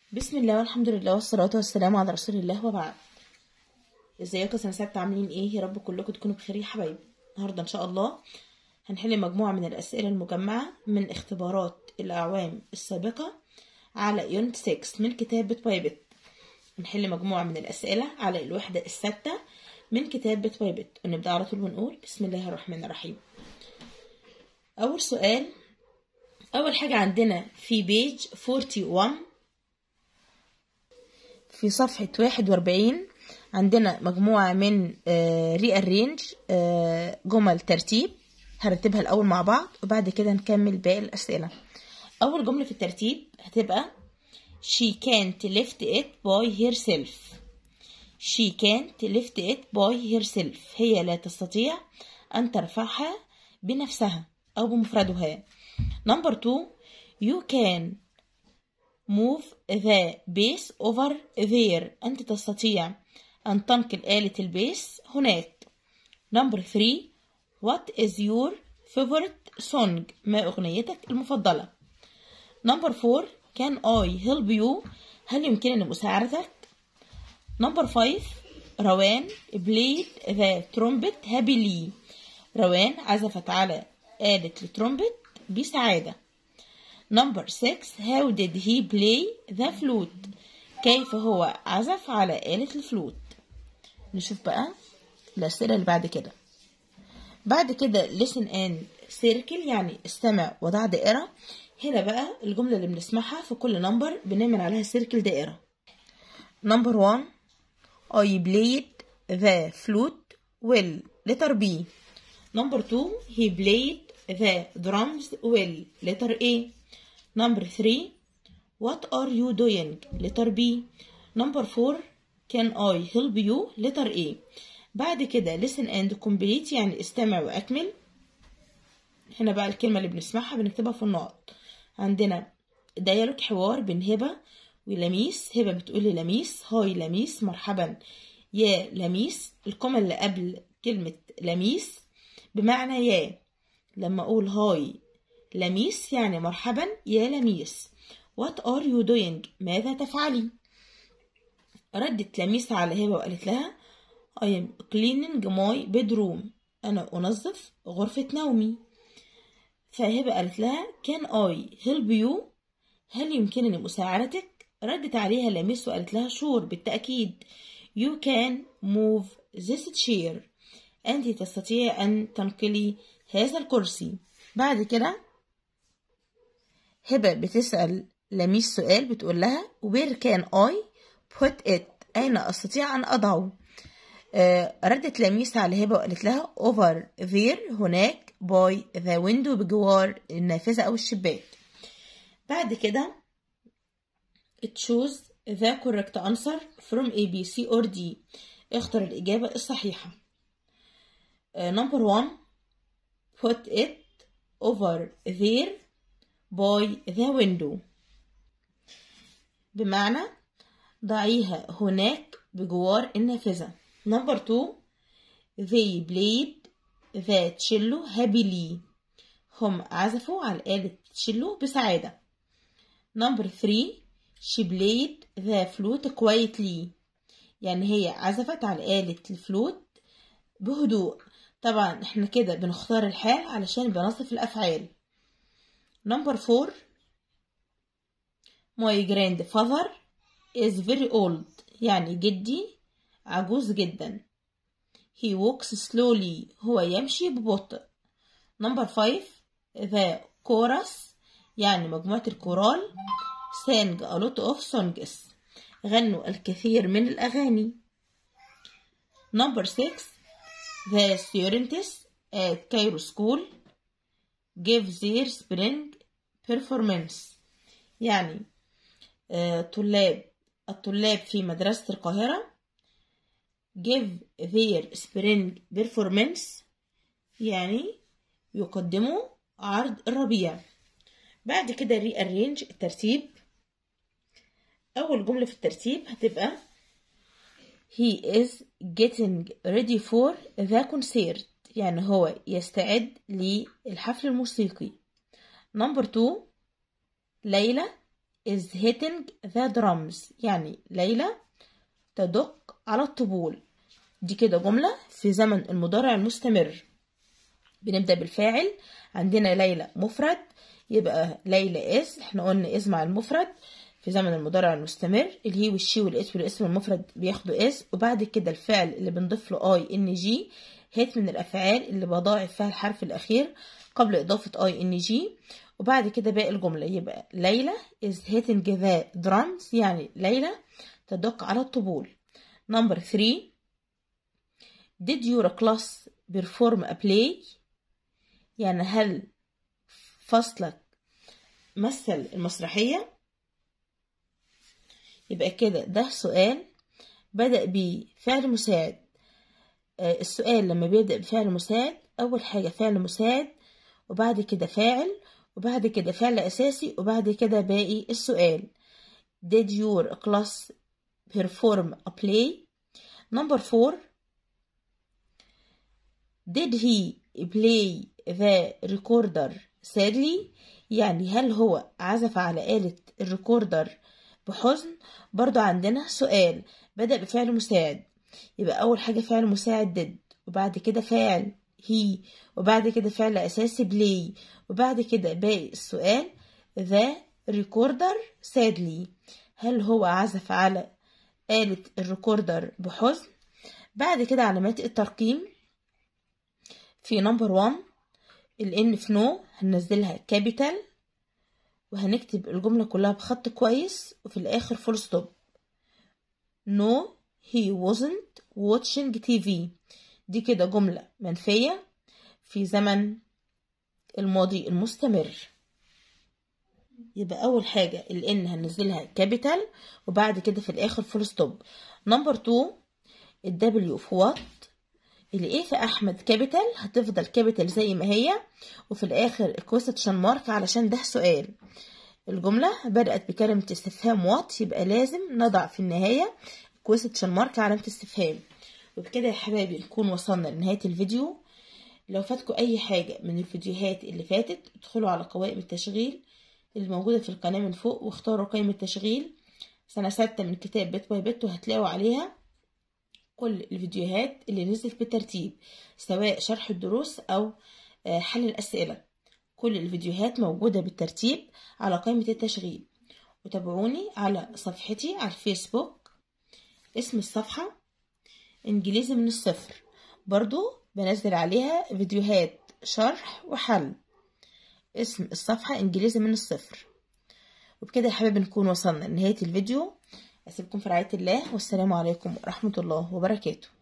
بسم الله والحمد لله والصلاة والسلام على رسول الله وبعد ازيكم سنة ستة عاملين ايه يا رب كلكم تكونوا بخير يا حبايبي النهاردة ان شاء الله هنحل مجموعة من الأسئلة المجمعة من اختبارات الأعوام السابقة على يونت 6 من كتاب بت باي بت هنحل مجموعة من الأسئلة على الوحدة الستة من كتاب بت باي بت ونبدأ على طول ونقول بسم الله الرحمن الرحيم أول سؤال أول حاجة عندنا في بيج 41 في صفحة واحد وأربعين عندنا مجموعة من ري رينج جمل ترتيب هرتبها الأول مع بعض وبعد كده نكمل باقي الأسئلة أول جملة في الترتيب هتبقى she can't lift it by herself she can't lift it by herself هي لا تستطيع أن ترفعها بنفسها أو بمفردها number two you can move the base over there أنت تستطيع أن تنقل آلة البيس هناك number three what is your favorite song ما أغنيتك المفضلة number four can I help you هل يمكنني مساعدتك number five روان played the trumpet happily روان عزفت على آلة الترومبت بسعادة Number 6 How did he play the flute كيف هو عزف على آلة الفلوت نشوف بقى الأسئلة اللي بعد كده بعد كده listen and circle يعني استمع وضع دائرة هنا بقى الجملة اللي بنسمعها في كل نمبر بنعمل عليها سيركل دائرة Number 1 I played the flute well letter B Number 2 he played the drums well letter A Number 3 What are you doing? Letter B Number 4 Can I help you? Letter A بعد كده listen and complete يعني استمع وأكمل هنا بقى الكلمة اللي بنسمعها بنكتبها في النقط عندنا ديالوج حوار بين هبة ولميس هبة بتقول لميس هاي لميس مرحبا يا لميس الكلمة اللي قبل كلمة لميس بمعنى يا لما أقول هاي لميس يعني مرحبا يا لميس What are you doing؟ ماذا تفعلي؟ ردت لميس على هبة وقالت لها I am cleaning my bedroom أنا أنظف غرفة نومي فهبة قالت لها Can I help you؟ هل يمكنني مساعدتك؟ ردت عليها لميس وقالت لها شور بالتأكيد You can move this chair أنت تستطيع أن تنقلي هذا الكرسي بعد كده هبة بتسأل لميس سؤال بتقول لها where can I put it أين أستطيع أن أضعه آه ردت لميس على هبة وقالت لها over there هناك by the window بجوار النافذة أو الشباك بعد كده choose the correct answer from A, B, C or D اختر الإجابة الصحيحة uh, number one put it over there by the window بمعنى ضعيها هناك بجوار النافذة number two they played the cello happily هم عزفوا على آلة تشيلو بسعادة number three she played the flute quietly يعني هي عزفت على آلة الفلوت بهدوء طبعا احنا كده بنختار الحال علشان بنصف الأفعال number four my grandfather is very old يعني جدي عجوز جدا he walks slowly هو يمشي ببطء number five the chorus يعني مجموعة الكورال sang a lot of songs غنوا الكثير من الأغاني number six the students at Cairo school give their spring performance يعني آه طلاب الطلاب في مدرسة القاهرة give their spring performance يعني يقدموا عرض الربيع بعد كده rearrange الترتيب أول جملة في الترتيب هتبقى he is getting ready for the concert يعني هو يستعد للحفل الموسيقي number two ليلى is hitting the drums يعني ليلى تدق على الطبول دي كده جملة في زمن المضارع المستمر بنبدأ بالفاعل عندنا ليلى مفرد يبقى ليلى is احنا قلنا is مع المفرد في زمن المضارع المستمر الهي والشي والاس والاسم المفرد بياخدوا اس وبعد كده الفعل اللي بنضيف له اي ان جي هيت من الافعال اللي بضاعف فيها الحرف الاخير قبل اضافه اي ان جي وبعد كده باقي الجمله يبقى ليلى is hitting the drums يعني ليلى تدق على الطبول نمبر 3 did your class perform a play يعني هل فصلك مثل المسرحيه يبقى كده ده سؤال بدأ بفعل مساعد آه السؤال لما بيبدأ بفعل مساعد أول حاجة فعل مساعد وبعد كده فاعل وبعد كده فعل أساسي وبعد كده باقي السؤال Did your class perform a play? Number four Did he play the recorder sadly? يعني هل هو عزف على آلة الريكوردر بحزن برضو عندنا سؤال بدأ بفعل مساعد يبقى أول حاجة فعل مساعد did وبعد كده فاعل he وبعد كده فعل أساسي play وبعد كده باقي السؤال the recorder sadly هل هو عزف على آلة الريكوردر بحزن بعد كده علامات الترقيم في نمبر 1 الان في نو هننزلها كابيتال وهنكتب الجملة كلها بخط كويس وفي الآخر فول ستوب No he wasn't watching TV دي كده جملة منفية في زمن الماضي المستمر يبقى أول حاجة الإن هننزلها كابيتال وبعد كده في الآخر فول ستوب نمبر 2 الدبليو في وات الايه في احمد كابيتال هتفضل كابيتال زي ما هي وفي الاخر الكويستشن مارك علشان ده سؤال الجملة بدأت بكلمة استفهام وات يبقى لازم نضع في النهاية كويستشن مارك علامة استفهام وبكده يا حبايبي نكون وصلنا لنهاية الفيديو لو فاتكم أي حاجة من الفيديوهات اللي فاتت ادخلوا على قوائم التشغيل اللي موجودة في القناة من فوق واختاروا قائمة تشغيل سنة ستة من كتاب بيت باي بيت وهتلاقوا عليها كل الفيديوهات اللي نزلت بالترتيب سواء شرح الدروس أو حل الأسئلة كل الفيديوهات موجودة بالترتيب على قائمة التشغيل وتابعوني على صفحتي على الفيسبوك اسم الصفحة إنجليزي من الصفر برضو بنزل عليها فيديوهات شرح وحل اسم الصفحة إنجليزي من الصفر وبكده يا حبايبي نكون وصلنا لنهاية الفيديو أسيبكم في رعاية الله والسلام عليكم ورحمة الله وبركاته